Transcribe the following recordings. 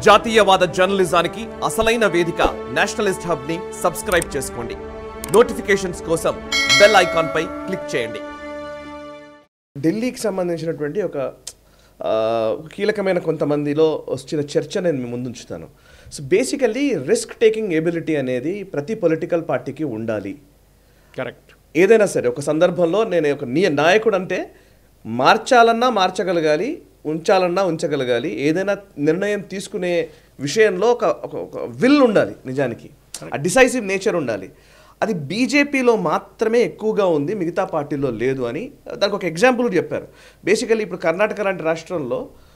జాతీయవాద జర్నలిజానికి అసలైన వేదిక నేషనలిస్ట్ హబ్ ని సబ్స్క్రైబ్ చేసుకోండి నోటిఫికేషన్స్ కోసం బెల్ ఐకాన్ పై క్లిక్ చేయండి ఢిల్లీకి సంబంధించినటువంటి ఒక ఆ, కీలకమైన కొంతమందిలో వచ్చిన చర్చ నేను మీ ముందు ఉంచుతాను so basically risk taking ability అనేది ప్రతి పొలిటికల్ పార్టీకి ఉండాలి కరెక్ట్ ఏదైనా సరే ఒక సందర్భంలో నేను ఒక నీ నాయకుడు అంటే మార్చాలన్నా మార్చగలగాలి ఉంచాలన్నా ఉంచగలగాలి ఏదైనా నిర్ణయం తీసుకునే విషయంలో ఒక ఒక ఒక విల్ ఉండాలి నిజానికి ఆ డిసైసివ్ నేచర్ ఉండాలి అది బీజేపీలో మాత్రమే ఎక్కువగా ఉంది మిగతా పార్టీల్లో లేదు అని దానికి ఒక ఎగ్జాంపుల్ చెప్పారు బేసికల్లీ ఇప్పుడు కర్ణాటక లాంటి రాష్ట్రంలో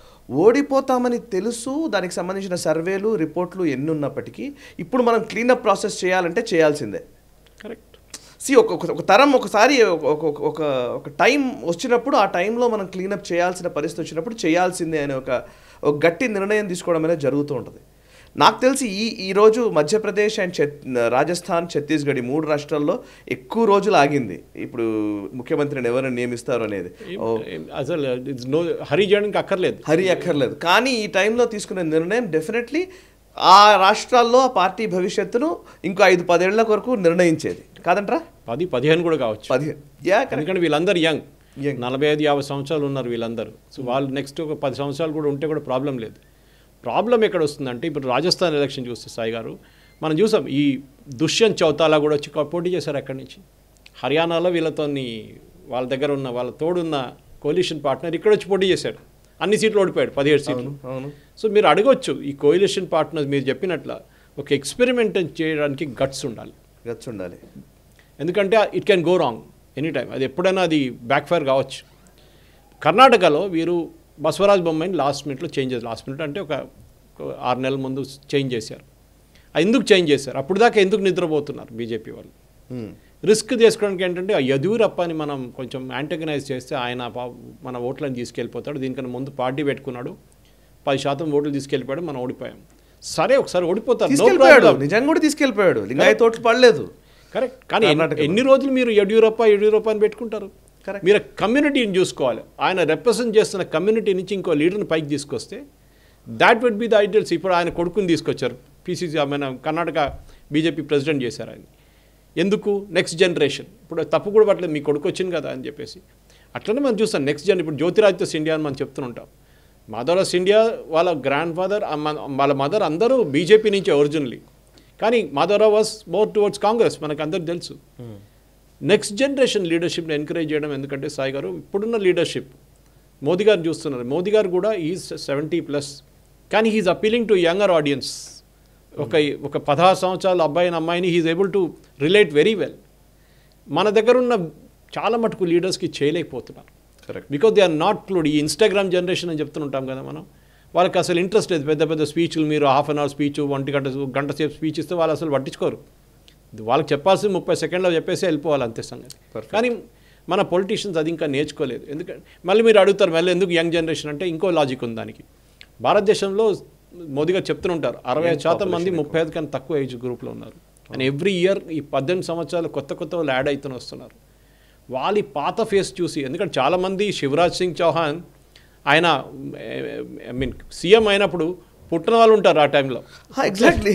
ఓడిపోతామని తెలుసు దానికి సంబంధించిన సర్వేలు రిపోర్ట్లు ఎన్ని ఉన్నప్పటికీ ఇప్పుడు మనం క్లీనప్ ప్రాసెస్ చేయాలంటే చేయాల్సిందే కరెక్ట్ సి ఒక ఒక- ఒక తరం ఒకసారి ఒక- ఒక ఒక- ఒక ఒక టైం వచ్చినప్పుడు ఆ టైంలో మనం క్లీనప్ చేయాల్సిన పరిస్థితి వచ్చినప్పుడు చేయాల్సిందే అనే ఒక ఒక గట్టి నిర్ణయం తీసుకోవడం అనేది జరుగుతూ ఉంటుంది నాకు తెలిసి ఈ ఈ రోజు మధ్యప్రదేశ్ అండ్ ఛత్ రాజస్థాన్ ఛత్తీస్గఢ్ ఈ మూడు రాష్ట్రాల్లో ఎక్కువ రోజులు ఆగింది ఇప్పుడు ముఖ్యమంత్రిని ఎవరిని నియమిస్తారు అనేది ఓ, అసలు ఇట్స్ నో హరి చేయడానికి అక్కర్లేదు హరి అక్కర్లేదు కానీ ఈ టైంలో తీసుకునే నిర్ణయం డెఫినెట్లీ ఆ రాష్ట్రాల్లో ఆ పార్టీ భవిష్యత్తును ఇంకో ఐదు పదేళ్ల వరకు నిర్ణయించేది కాదంట్రా పది పదిహేను కూడా కావచ్చు పదిహేను యా కరెక్ట్ ఎందుకంటే వీళ్ళందరూ యంగ్ Young. నలభై ఐదు యాభై సంవత్సరాలు ఉన్నారు వీళ్ళందరూ సో వాళ్ళు నెక్స్ట్ ఒక పది సంవత్సరాలు కూడా ఉంటే కూడా ప్రాబ్లం లేదు ప్రాబ్లం ఎక్కడ వస్తుందంటే ఇప్పుడు రాజస్థాన్ ఎలక్షన్ చూస్తే సాయి గారు మనం చూసాం ఈ దుష్యంత్ చౌతాలా కూడా వచ్చి పోటీ చేశారు అక్కడి నుంచి హర్యానాలో వీళ్ళతోని వాళ్ళ దగ్గర ఉన్న వాళ్ళ తోడున్న కోalition పార్ట్నర్ ఇక్కడ వచ్చి పోటీ చేశాడు అన్ని సీట్లు ఓడిపోయాడు పదిహేడు సీట్లు అవును సో మీరు అడగొచ్చు ఈ కోయిలిషన్ పార్ట్నర్స్ మీరు చెప్పినట్ల ఒక ఎక్స్పెరిమెంట్ చేయడానికి గట్స్ ఉండాలి గచ్చు ఉండాలి ఎందుకంటే it can go wrong any time అది ఎప్పుడైనా అది బ్యాక్ఫైర్ కావచ్చు కర్ణాటకలో వీరు బసవరాజ్ బొమ్మాయిని లాస్ట్ మినిట్లో చేంజ్ చేశారు లాస్ట్ మినిట్ అంటే ఒక ఒక ఆరు నెలల ముందు చేంజ్ చేశారు అది ఎందుకు చేంజ్ చేశారు అప్పుడు దాకా ఎందుకు నిద్రపోతున్నారు బీజేపీ వాళ్ళు Hmm. రిస్క్ తీసుకోవడానికి ఏంటంటే ఆ యదూరప్పని మనం కొంచెం యాంటగనైజ్ చేస్తే ఆయన పా- మన ఓట్లను తీసుకెళ్ళిపోతాడు దీనికన్నా ముందు పార్టీ పెట్టుకున్నాడు పది శాతం ఓట్లు తీసుకెళ్ళిపోయాడు మనం ఓడిపోయాం సరే ఒకసారి ఓడిపోతారు No తీసుకెళ్ళిపోయాడు problem. నిజంగా కూడా తీసుకెళ్ళిపోయాడు లింగాయ తోటలు పడలేదు కరెక్ట్ కానీ ఎన్ని- కర్ణాటకలో. ఎన్ని రోజులు మీరు యడ్యూరప్ప యడ్యూరప్ప అని పెట్టుకుంటారు Correct. మీరు కమ్యూనిటీని చూసుకోవాలి ఆయన రిప్రజెంట్ చేస్తున్న కమ్యూనిటీ నుంచి ఇంకో లీడర్ని పైకి తీసుకొస్తే that would be the ideals ఇప్పుడు ఆయన కొడుకుని తీసుకొచ్చారు పీసీసీ మన కర్ణాటక బీజేపీ ప్రెసిడెంట్ చేశారు ఆయన ఎందుకు నెక్స్ట్ జనరేషన్ ఇప్పుడు తప్పు కూడా పట్టలేదు మీ కొడుకు వచ్చింది కదా అని చెప్పేసి అట్లనే మనం చూస్తాం నెక్స్ట్ జన్ ఇప్పుడు జ్యోతిరాదిత్య సిండియా అని మనం చెప్తుంటాం మదర్ ఆఫ్ ఇండియా వాళ్ళ గ్రాండ్ ఫాదర్ వాళ్ళ మదర్ అందరూ బీజేపీ నుంచే ఒరిజినలీ కానీ mother was more towards Congress మనకు అందరికి తెలుసు నెక్స్ట్ జనరేషన్ లీడర్షిప్ని ఎంకరేజ్ చేయడం ఎందుకంటే సాయి గారు ఇప్పుడున్న లీడర్షిప్ మోదీ గారు చూస్తున్నారు మోదీ గారు కూడా ఈజ్ సెవెంటీ ప్లస్ కానీ he's appealing to younger audience ఒక ఒక పదహారు సంవత్సరాల అబ్బాయిని అమ్మాయిని he's able to relate very well మన దగ్గర ఉన్న చాలా మటుకు లీడర్స్కి చేయలేకపోతున్నారు correct because they are not clued ఈ ఇన్స్టాగ్రామ్ జనరేషన్ అని చెప్తుంటాం కదా మనం వాళ్ళకి అసలు ఇంట్రెస్ట్ లేదు పెద్ద పెద్ద స్పీచ్లు మీరు హాఫ్ అన్ అవర్ స్పీచ్ ఒంటి గంట గంట సేపు స్పీచ్ ఇస్తే వాళ్ళు అసలు పట్టించుకోరు వాళ్ళకి చెప్పాల్సి ముప్పై సెకండ్లో చెప్పేసి వెళ్ళిపోవాలి అంతే సంగతి కానీ మన పొలిటీషియన్స్ అది ఇంకా నేర్చుకోలేదు ఎందుకంటే మళ్ళీ మీరు అడుగుతారు మళ్ళీ ఎందుకు యంగ్ జనరేషన్ అంటే ఇంకో లాజిక్ ఉంది దానికి భారతదేశంలో మోదీ గారు చెప్తుంటారు అరవై ఐదు శాతం మంది ముప్పై ఐదు కన్నా తక్కువ ఏజ్ గ్రూప్లో ఉన్నారు అండ్ ఎవ్రీ ఇయర్ ఈ పద్దెనిమిది సంవత్సరాలు కొత్త కొత్త వాళ్ళు యాడ్ అవుతూనే వస్తున్నారు వాళ్ళ ఈ పాత ఫేస్ చూసి ఎందుకంటే చాలామంది శివరాజ్ సింగ్ చౌహాన్ ఆయన ఐ మీన్ సీఎం అయినప్పుడు పుట్టిన వాళ్ళు ఉంటారు ఆ టైంలో ఎగ్జాక్ట్లీ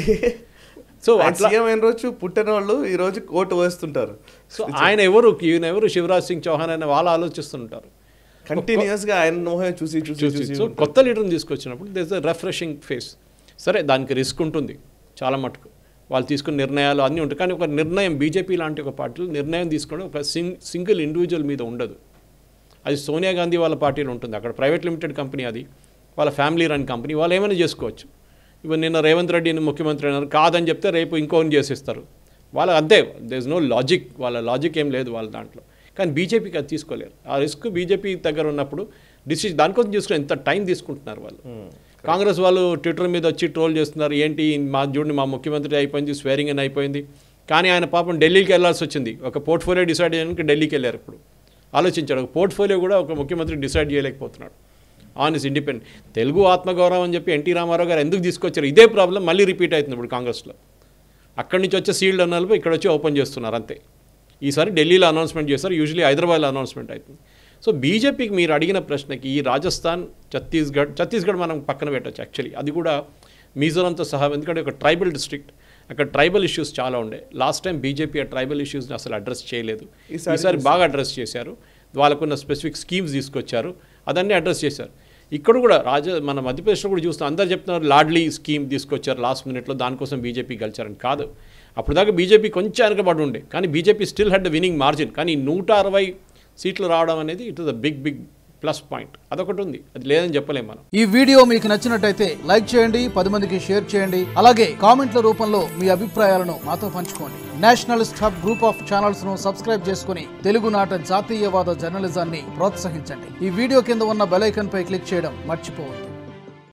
సో సో అట్లా సీఎం అయిన రోజు పుట్టిన వాళ్ళు ఈ రోజు ఓటు వేస్తుంటారు సో ఆయన ఎవరు ఈయన ఎవరు శివరాజ్ సింగ్ చౌహాన్ అనే వాళ్ళు ఆలోచిస్తుంటారు కంటిన్యూస్ గా ఆయన మోహన్ చూసి చూసి చూసి చూసి సో కొత్త లీడర్ని తీసుకొచ్చినప్పుడు దిస్ అ రెఫ్రెషింగ్ ఫేస్ సరే దానికి రిస్క్ ఉంటుంది చాలా మటుకు వాళ్ళు తీసుకున్న నిర్ణయాలు అన్నీ ఉంటాయి కానీ ఒక నిర్ణయం బీజేపీ లాంటి ఒక పార్టీలో నిర్ణయం తీసుకోవడం ఒక సింగ్ సింగిల్ ఇండివిజువల్ మీద ఉండదు అది సోనియా గాంధీ వాళ్ళ పార్టీలో ఉంటుంది అక్కడ ప్రైవేట్ లిమిటెడ్ కంపెనీ అది వాళ్ళ ఫ్యామిలీ రన్ కంపెనీ వాళ్ళు ఏమైనా చేసుకోవచ్చు ఇప్పుడు నిన్న రేవంత్ రెడ్డిని ముఖ్యమంత్రి అన్నారు కాదని చెప్తే రేపు ఇంకోని చేసేస్తారు వాళ్ళ అంతే దే ఇస్ నో లాజిక్ వాళ్ళ లాజిక్ ఏం లేదు వాళ్ళ దాంట్లో కానీ బీజేపీకి అది తీసుకోలేరు ఆ రిస్క్ బీజేపీ దగ్గర ఉన్నప్పుడు డిసిషన్ దానికోసం తీసుకుని ఎంత టైం తీసుకుంటున్నారు వాళ్ళు కాంగ్రెస్ వాళ్ళు ట్విట్టర్ మీద వచ్చి ట్రోల్ చేస్తున్నారు ఏంటి మా చూడండి మా ముఖ్యమంత్రి అయిపోయింది స్వేరింగ్ అని అయిపోయింది కానీ ఆయన పాపం ఢిల్లీకి వెళ్ళాల్సి వచ్చింది ఒక పోర్ట్ఫోలియో డిసైడ్ చేయడానికి ఢిల్లీకి వెళ్ళారు ఇప్పుడు ఆలోచించాడు ఒక పోర్ట్ఫోలియో కూడా ఒక ముఖ్యమంత్రి డిసైడ్ చేయలేకపోతున్నాడు ఆన్ ఇస్ ఇండిపెండెంట్ తెలుగు ఆత్మగౌరవం అని చెప్పి ఎన్టీ రామారావు గారు ఎందుకు తీసుకొచ్చారు ఇదే ప్రాబ్లం మళ్ళీ రిపీట్ అవుతుంది ఇప్పుడు కాంగ్రెస్లో అక్కడి నుంచి వచ్చే సీల్డ్ అన్నలు ఇక్కడ వచ్చి ఓపెన్ చేస్తున్నారు అంతే ఈసారి ఢిల్లీలో అనౌన్స్మెంట్ చేస్తారు యూజువలీ హైదరాబాద్లో అనౌన్స్మెంట్ అవుతుంది సో బీజేపీకి మీరు అడిగిన ప్రశ్నకి ఈ రాజస్థాన్ ఛత్తీస్గఢ్ ఛత్తీస్గఢ్ మనం పక్కన పెట్టచ్చు యాక్చువల్లీ అది కూడా మిజోరంతో సహా ఎందుకంటే ఒక ట్రైబల్ డిస్ట్రిక్ట్ అక్కడ ట్రైబల్ ఇష్యూస్ చాలా ఉండే లాస్ట్ టైం బీజేపీ ఆ ట్రైబల్ ఇష్యూస్ని అసలు అడ్రస్ చేయలేదు ఈసారి ఈసారి బాగా అడ్రస్ చేశారు వాళ్ళకున్న స్పెసిఫిక్ స్కీమ్స్ తీసుకొచ్చారు అదన్నీ అడ్రస్ చేశారు ఇక్కడ కూడా రాజ మన మధ్యప్రదేశ్లో కూడా చూస్తాం అందరు చెప్తున్నారు లాడ్లీ స్కీమ్ తీసుకొచ్చారు లాస్ట్ మినిట్లో దానికోసం బీజేపీ గెలిచారని కాదు అప్పుడు దాకా బీజేపీ కొంచెం వెనకబడి ఉండే కానీ BJP still had winning margin కానీ నూట అరవై సీట్లు రావడం అనేది it is the big big plus point అదొకటి ఉంది అది లేదని చెప్పలేం మనం ఈ వీడియో మీకు నచ్చినట్టయితే లైక్ చేయండి పది మందికి షేర్ చేయండి అలాగే కామెంట్ల రూపంలో మీ అభిప్రాయాలను మాతో పంచుకోండి Nationalist Hub group of channels ను సబ్స్క్రైబ్ చేసుకుని తెలుగునాట జాతీయవాద జర్నలిజాన్ని ప్రోత్సహించండి ఈ వీడియో కింద ఉన్న బెల్ ఐకాన్ పై క్లిక్ చేయడం మర్చిపోవద్దు